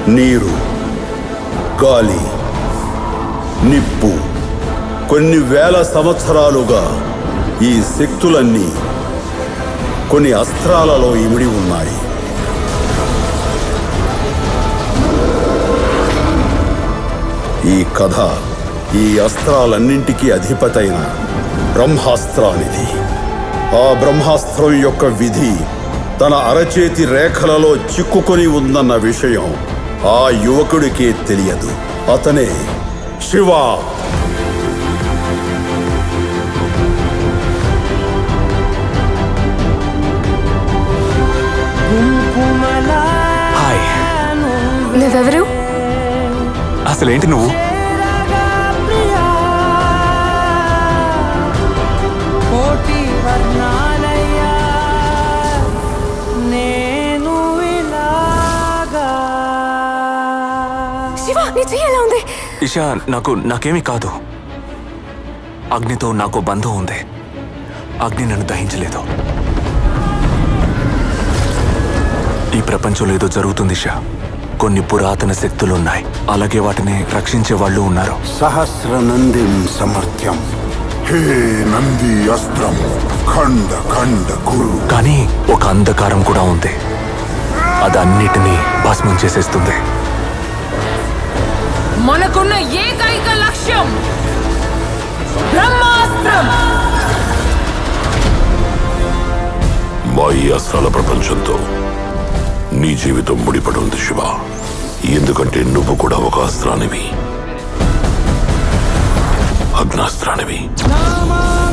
నీరు గాలి నిప్పు కొన్ని వేల సంవత్సరాలుగా ఈ శక్తులన్నీ కొన్ని అస్త్రాలలో ఇమిడి ఉన్నాయి ఈ కథ ఈ అస్త్రాలన్నింటికీ అధిపతైన బ్రహ్మాస్త్రానిది ఆ బ్రహ్మాస్త్రం యొక్క విధి తన అరచేతి రేఖలలో చిక్కుకొని ఉందన్న విషయం ఆ యువకుడికే తెలియదు అతనే శివ హాయ్ నువ్వెవరు అసలేంటి నువ్వు కోటి వర్ణాలయ్యా నేను ఇలాగా శివ నీ చెయ్యి ఎలా ఉంది ఇషా నాకు నాకేమీ కాదు అగ్నితో నాకు బంధం ఉంది అగ్ని నన్ను దహించలేదు ఈ ప్రపంచంలో ఏదో జరుగుతుంది ఇషా కొన్ని పురాతన శక్తులు ఉన్నాయి అలాగే వాటిని రక్షించే వాళ్ళు ఉన్నారు సహస్రనందిం సమర్థ్యం హే నంది అస్త్రం ఖండ ఖండ గురు కానీ ఒక అంధకారం కూడా ఉంది అది అన్నిటినీ భస్మం చేసేస్తుంది మనకున్న ఏకైక లక్ష్యం బ్రహ్మాస్త్రం మా ఈ అస్త్రాల ప్రపంచంతో నీ జీవితం ముడిపడి ఉంది శివ ఎందుకంటే నువ్వు కూడా ఒక అస్త్రానివి అగ్నాస్త్రానివి నామా